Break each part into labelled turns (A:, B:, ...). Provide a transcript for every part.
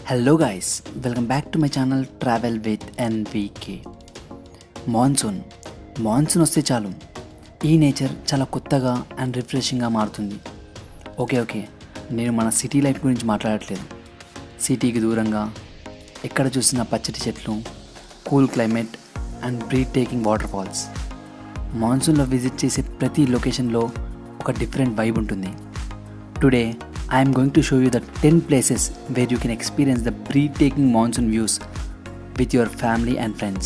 A: Hello guys welcome back to my channel travel with NVK monsoon monsoon వస్తే చాలు ఈ nature చాలా కొత్తగా అండ్ రిఫ్రెషింగ్గా మారుతుంది ఓకే ఓకే నేను మన సిటీ లైఫ్ గురించి మాట్లాడట్లేదు సిటీకి దూరంగా ఎక్కడ చూసినా పచ్చటి చెట్లు cool climate and breathtaking waterfalls మాన్సూన్లో విజిట్ చేసే ప్రతి లొకేషన్లో ఒక డిఫరెంట్ వైబ్ ఉంటుంది today I'm going to show you the ten places where you can experience the breathtaking monsoon views with your family and friends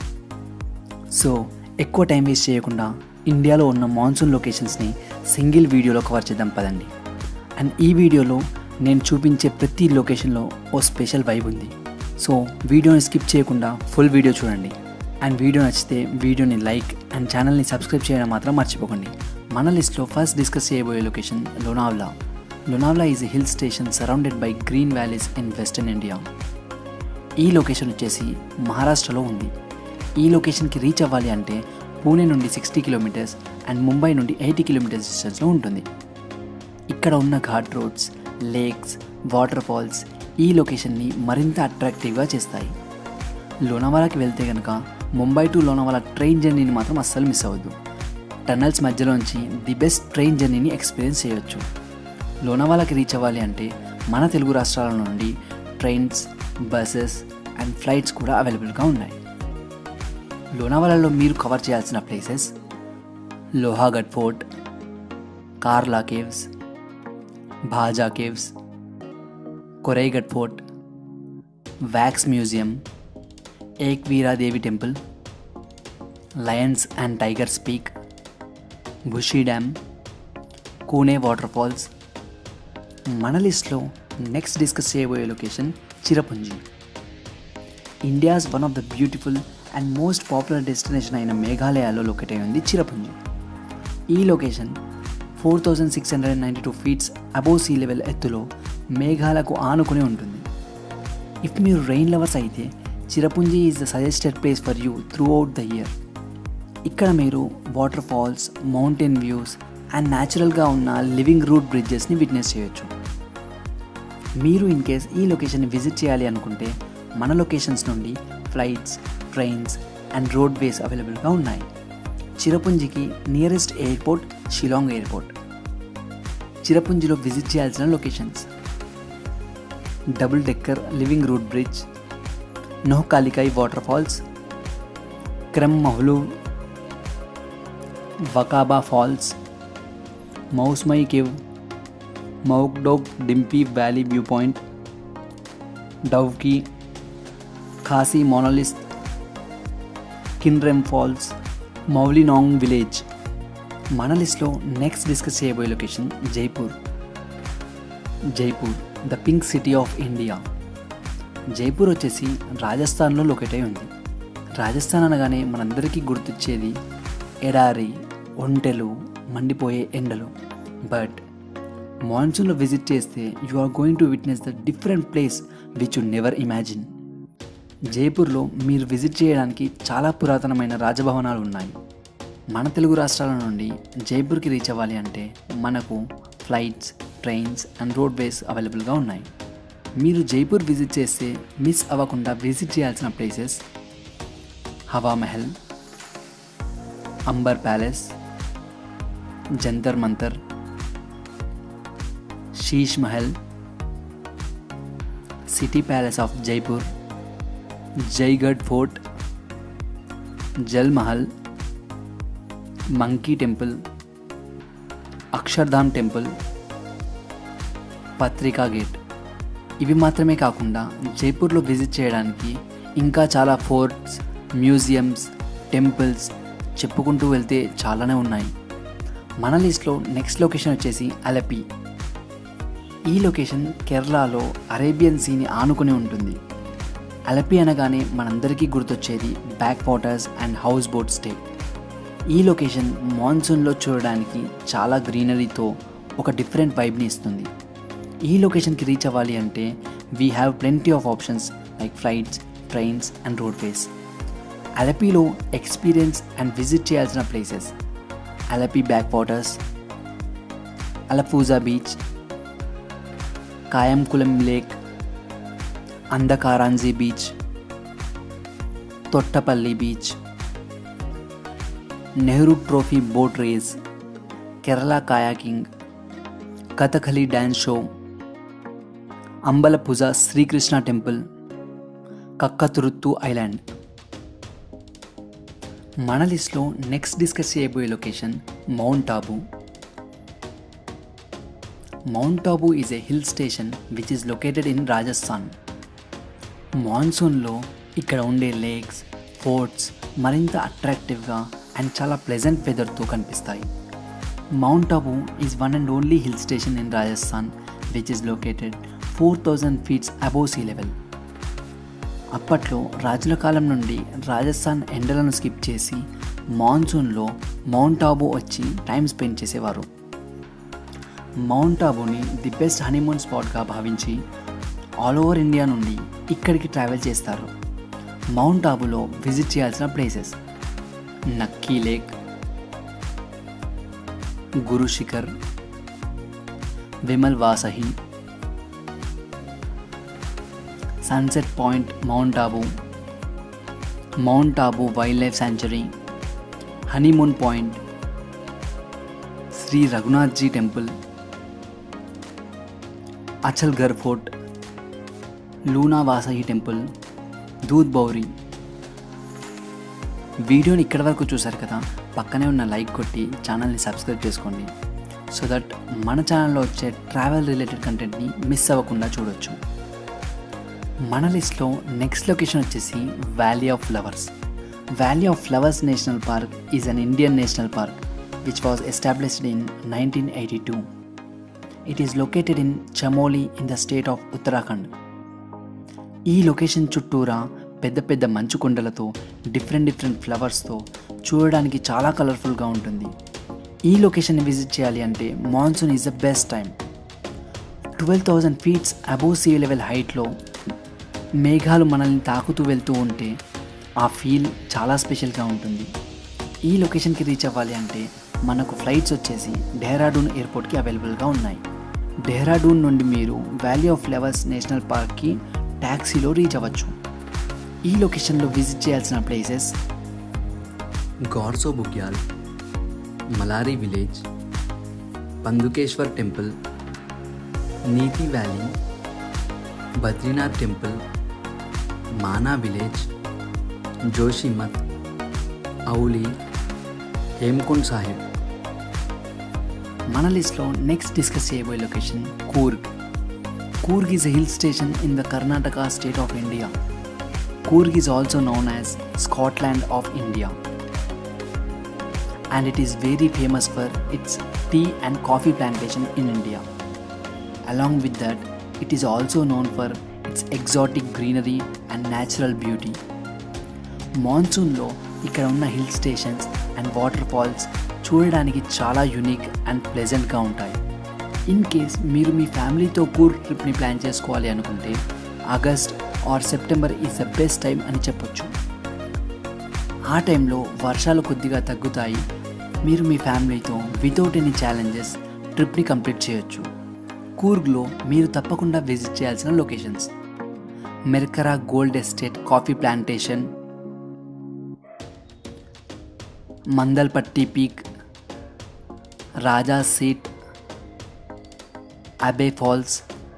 A: so ఎక్కువ time waste చేయకుండా ఇండియాలో ఉన్న మాన్సూన్ లొకేషన్స్ని సింగిల్ వీడియోలో కవర్ చేద్దాం పదండి and ఈ వీడియోలో నేను చూపించే ప్రతి లొకేషన్లో ఓ స్పెషల్ వైబ్ ఉంది సో వీడియోని స్కిప్ చేయకుండా ఫుల్ వీడియో చూడండి అండ్ వీడియో నచ్చితే వీడియోని లైక్ అండ్ ఛానల్ని సబ్స్క్రైబ్ చేయడం మాత్రం మర్చిపోకండి మన లిస్ట్లో ఫస్ట్ డిస్కస్ చేయబోయే location Lonavla Lonavla is a hill station surrounded by green valleys in western India ఈ లొకేషన్ వచ్చేసి మహారాష్ట్రలో ఉంది ఈ లొకేషన్కి రీచ్ అవ్వాలి అంటే పూణే నుండి సిక్స్టీ కిలోమీటర్స్ అండ్ ముంబై నుండి ఎయిటీ కిలోమీటర్స్ డిస్టెన్స్లో ఉంటుంది ఇక్కడ ఉన్న ghat roads lakes waterfalls ఈ లొకేషన్ని మరింత అట్రాక్టివ్గా చేస్తాయి లోనావాలాకి వెళ్తే కనుక ముంబై టు లోనావాలా ట్రైన్ జర్నీని మాత్రం అస్సలు మిస్ అవ్వద్దు టన్నల్స్ మధ్యలోంచి ది బెస్ట్ ట్రైన్ జర్నీని ఎక్స్పీరియన్స్ చేయొచ్చు లోనావాలాకి రీచ్ అవ్వాలి అంటే మన తెలుగు రాష్ట్రాల నుండి ట్రైన్స్ బస్సెస్ అండ్ ఫ్లైట్స్ కూడా అవైలబుల్గా ఉన్నాయి లోనావాలాలో మీరు కవర్ చేయాల్సిన places Lohagad fort Karla caves Bhaja caves Korigad fort wax museum Ekvira Devi temple lions and tiger speak Bhushi dam Kune waterfalls మన లిస్ట్లో నెక్స్ట్ డిస్కస్ చేయబోయే location Cherrapunji India's one of the beautiful and most popular destination అయిన మేఘాలయాలో లొకేట్ అయి ఉంది చిరపుంజి ఈ location four thousand six hundred ninety two feets above sea level ఎత్తులో మేఘాలకు ఆనుకుని ఉంటుంది ఇఫ్ మీరు రెయిన్ లవర్స్ అయితే Cherrapunji is the suggested place for you throughout the year ఇక్కడ మీరు waterfalls mountain views and న్యాచురల్గా ఉన్న లివింగ్ రూట్ బ్రిడ్జెస్ని విట్నెస్ చేయొచ్చు మీరు ఇన్ కేస్ ఈ లొకేషన్ని విజిట్ చేయాలి అనుకుంటే మన లొకేషన్స్ నుండి flights trains and roadways అవైలబుల్గా ఉన్నాయి చిరపుంజికి నియరెస్ట్ ఎయిర్పోర్ట్ షిలాంగ్ ఎయిర్పోర్ట్ చిరపుంజిలో విజిట్ చేయాల్సిన locations double decker living root bridge Nohkalikai waterfalls Krem Mawmluh Wakaba falls Mawsmai cave Mawkdok Dympep valley view point Dawki Khasi monoliths Kynrem falls Mawlynnong village మన లిస్ట్లో నెక్స్ట్ డిస్కస్ చేయబోయే location Jaipur Jaipur the pink city of India Jaipur వచ్చేసి రాజస్థాన్లో లొకేట్ అయి ఉంది రాజస్థాన్ అనగానే మనందరికీ గుర్తొచ్చేది ఎడారి ఒంటెలు మండిపోయే ఎండలు బట్ మాన్సూన్లో విజిట్ చేస్తే you are going to witness the different place which you never imagine జైపూర్లో మీరు విజిట్ చేయడానికి చాలా పురాతనమైన రాజభవనాలు ఉన్నాయి మన తెలుగు రాష్ట్రాల నుండి జైపూర్కి రీచ్ అవ్వాలి అంటే మనకు ఫ్లైట్స్ ట్రైన్స్ అండ్ రోడ్వేస్ అవైలబుల్గా ఉన్నాయి మీరు జైపూర్ విజిట్ చేస్తే మిస్ అవ్వకుండా విజిట్ చేయాల్సిన places Hawa Mahal Amber palace Jantar Mantar Sheesh Mahal city palace of Jaipur Jaigarh fort Jal Mahal monkey temple Akshardham temple Patrika gate ఇవి మాత్రమే కాకుండా జైపూర్లో విజిట్ చేయడానికి ఇంకా చాలా ఫోర్ట్స్ మ్యూజియంస్ టెంపుల్స్ చెప్పుకుంటూ వెళ్తే చాలానే ఉన్నాయి మన లిస్ట్లో నెక్స్ట్ లొకేషన్ వచ్చేసి అలపి ఈ లొకేషన్ కేరళలో అరేబియన్ సీని ఆనుకుని ఉంటుంది అలపి అనగానే మనందరికీ గుర్తొచ్చేది backwaters and houseboat stay ఈ లొకేషన్ మాన్సూన్లో చూడడానికి చాలా గ్రీనరీతో ఒక డిఫరెంట్ వైబ్ని ఇస్తుంది ఈ లొకేషన్కి రీచ్ అవ్వాలి అంటే we have plenty of options like flights trains and roadways అలపీలో ఎక్స్పీరియన్స్ అండ్ విజిట్ చేయాల్సిన places Alleppey backwaters Alappuzha beach Kayamkulam lake Andhakaranazhi beach Thottappally beach Nehru trophy boat race Kerala kayaking Kathakali dance show Ambalappuzha Sri Krishna temple Kakkathuruthu island మన లిస్ట్లో నెక్స్ట్ డిస్కస్ చేయబోయే location Mount Abu Mount Abu is a hill station which is located in Rajasthan మాన్సూన్లో ఇక్కడ ఉండే lakes forts మరింత అట్రాక్టివ్గా and చాలా pleasant వెదర్తో కనిపిస్తాయి Mount Abu is one and only hill station in Rajasthan which is located four thousand feets above sea level అప్పట్లో రాజుల కాలం నుండి రాజస్థాన్ ఎండలను స్కిప్ చేసి మాన్సూన్లో మౌంట్ ఆబు వచ్చి టైం స్పెండ్ చేసేవారు మౌంట్ ఆబుని ది బెస్ట్ హనీమూన్ స్పాట్గా భావించి ఆల్ ఓవర్ ఇండియా నుండి ఇక్కడికి ట్రావెల్ చేస్తారు మౌంట్ ఆబులో విజిట్ చేయాల్సిన places Nakki lake Guru Shikhar Vimal Vasahi sunset point Mount Abu Mount Abu wildlife sanctuary honeymoon point Shri Raghunathji temple Achalgarh fort Luna Vasahi temple Doodh Baori వీడియోని ఇక్కడి వరకు చూసారు కదా పక్కనే ఉన్న లైక్ కొట్టి ఛానల్ని సబ్స్క్రైబ్ చేసుకోండి సో దట్ మన ఛానల్లో వచ్చే ట్రావెల్ రిలేటెడ్ కంటెంట్ని మిస్ అవ్వకుండా చూడొచ్చు మన లిస్ట్లో నెక్స్ట్ లొకేషన్ వచ్చేసి valley of flowers valley of flowers national park is an Indian national park which was established in nineteen eighty two it is located in Chamoli in the state of Uttarakhand ఈ location చుట్టూరా పెద్ద పెద్ద మంచు కొండలతో different different ఫ్లవర్స్తో చూడడానికి చాలా కలర్ఫుల్గా ఉంటుంది ఈ లొకేషన్ని విజిట్ చేయాలి అంటే monsoon is the best time twelve thousand feets above sea level హైట్లో మేఘాలు మనల్ని తాకుతూ వెళ్తూ ఉంటే ఆ ఫీల్ చాలా స్పెషల్గా ఉంటుంది ఈ లొకేషన్కి రీచ్ అవ్వాలి అంటే మనకు ఫ్లైట్స్ వచ్చేసి డెహ్రాడూన్ ఎయిర్పోర్ట్కి అవైలబుల్గా ఉన్నాయి డెహ్రాడూన్ నుండి మీరు వ్యాలీ ఆఫ్ ఫ్లవర్స్ నేషనల్ పార్క్కి ట్యాక్సీలో రీచ్ అవ్వచ్చు ఈ లొకేషన్లో విజిట్ చేయాల్సిన places
B: Gorson Bugyal Malari village Pandukeshwar temple Niti valley Badrinath temple Mana village Joshimath Auli Hemkund Sahib
A: మన లిస్ట్లో నెక్స్ట్ డిస్కస్ చేయబోయే location Coorg Coorg is a hill station in the Karnataka state of India Coorg is also known as Scotland of India and it is very famous for its tea and coffee plantation in India. Along with that, it is also known for its exotic greenery and natural beauty. మాన్సూన్లో ఇక్కడ ఉన్న hill stations and waterfalls చూడడానికి చాలా unique and ప్లెజెంట్గా ఉంటాయి in case మీరు మీ ఫ్యామిలీతో కూర్ ట్రిప్ని ప్లాన్ చేసుకోవాలి అనుకుంటే August or September is the best time అని చెప్పొచ్చు ఆ టైంలో వర్షాలు కొద్దిగా తగ్గుతాయి మీరు మీ ఫ్యామిలీతో వితౌట్ ఎనీ ఛాలెంజెస్ ట్రిప్ని కంప్లీట్ చేయొచ్చు కూర్గ్లో మీరు తప్పకుండా విజిట్ చేయాల్సిన locations Mercara gold estate coffee plantation Mandalpatti peak Raja seat Abbey falls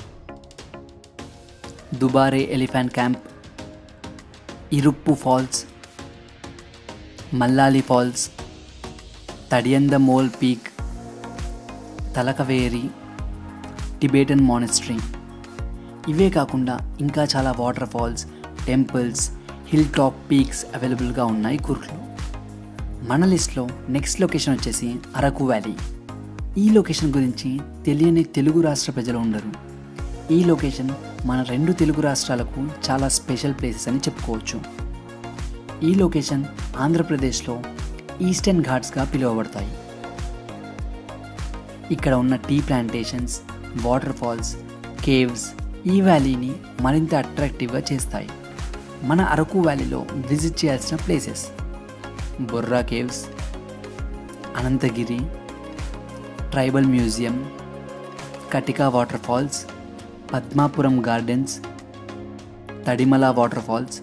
A: Dubare elephant camp Iruppu falls Mallalli falls Tadiandamol peak Talakaveri Tibetan monastery ఇవే కాకుండా ఇంకా చాలా waterfalls temples hilltop peaks అవైలబుల్గా ఉన్నాయి కూర్గ్లో మన లిస్ట్లో నెక్స్ట్ లొకేషన్ వచ్చేసి అరకు వ్యాలీ ఈ లొకేషన్ గురించి తెలియని తెలుగు రాష్ట్ర ప్రజలు ఉండరు ఈ లొకేషన్ మన రెండు తెలుగు రాష్ట్రాలకు చాలా స్పెషల్ ప్లేసెస్ అని చెప్పుకోవచ్చు ఈ లొకేషన్ ఆంధ్రప్రదేశ్లో ఈస్టర్న్ ఘాట్స్గా పిలువబడతాయి ఇక్కడ ఉన్న tea plantations waterfalls caves ఈ వ్యాలీని మరింత అట్రాక్టివ్గా చేస్తాయి మన అరకు వ్యాలీలో విజిట్ చేయాల్సిన places Borra caves Ananthagiri tribal museum Katika waterfalls Padmapuram gardens Tadimala waterfalls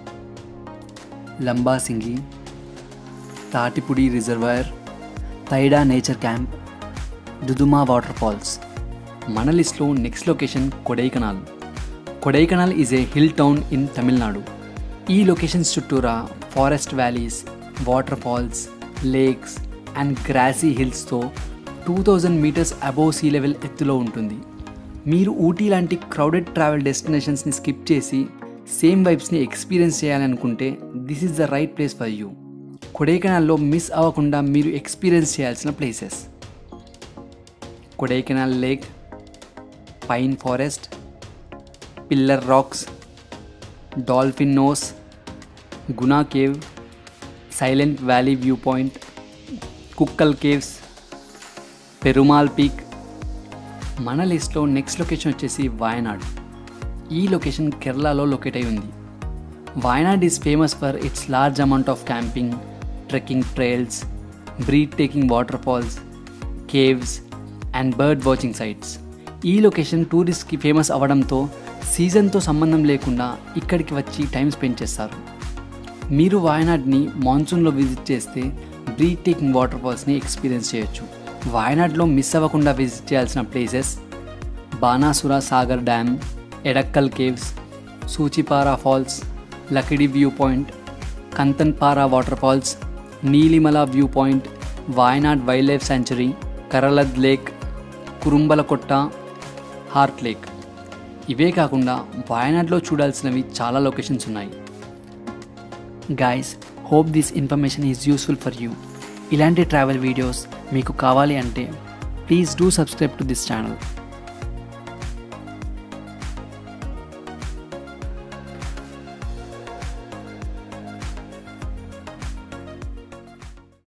A: Lambasingi Tatipudi reservoir Tyda nature camp Duduma waterfalls మన లిస్ట్లో next location Kodaikanal Kodaikanal is a hill town in Tamil Nadu ఈ లొకేషన్స్ చుట్టూరా forest valleys waterfalls lakes and grassy హిల్స్తో two thousand meters above sea level ఎత్తులో ఉంటుంది మీరు ఊటీ లాంటి crowded travel డెస్టినేషన్స్ని స్కిప్ చేసి సేమ్ వైబ్స్ని ఎక్స్పీరియన్స్ చేయాలనుకుంటే this is the right place for you కొడైకెనాల్లో మిస్ అవ్వకుండా మీరు ఎక్స్పీరియన్స్ చేయాల్సిన places Kodaikanal lake pine forest pillar rocks dolphin nose Guna cave silent valley view point Kukkal caves Perumal peak మన లిస్ట్లో నెక్స్ట్ లొకేషన్ వచ్చేసి వాయనాడ్ ఈ లొకేషన్ కేరళలో లొకేట్ అయి ఉంది Wayanad is famous for its large amount of camping trekking trails breathtaking waterfalls caves and bird watching sites ఈ location టూరిస్ట్కి famous అవ్వడంతో సీజన్తో సంబంధం లేకుండా ఇక్కడికి వచ్చి టైం స్పెండ్ చేస్తారు మీరు వాయనాడ్ని మాన్సూన్లో విజిట్ చేస్తే బ్రీడ్ టేకింగ్ వాటర్ ఫాల్స్ని ఎక్స్పీరియన్స్ చేయొచ్చు వాయనాడ్లో మిస్ అవ్వకుండా విజిట్ చేయాల్సిన places Banasura Sagar dam Edakkal caves Soochipara falls Lakkidi view point Kanthanpara waterfalls Neelimala view point Wayanad wildlife sanctuary Karlad lake Kurumbalakotta heart lake ఇవే కాకుండా వాయనాడ్లో చూడాల్సినవి చాలా లొకేషన్స్ ఉన్నాయి guys hope this information is useful for you ఇలాంటి ట్రావెల్ వీడియోస్ మీకు కావాలి అంటే please do subscribe to this channel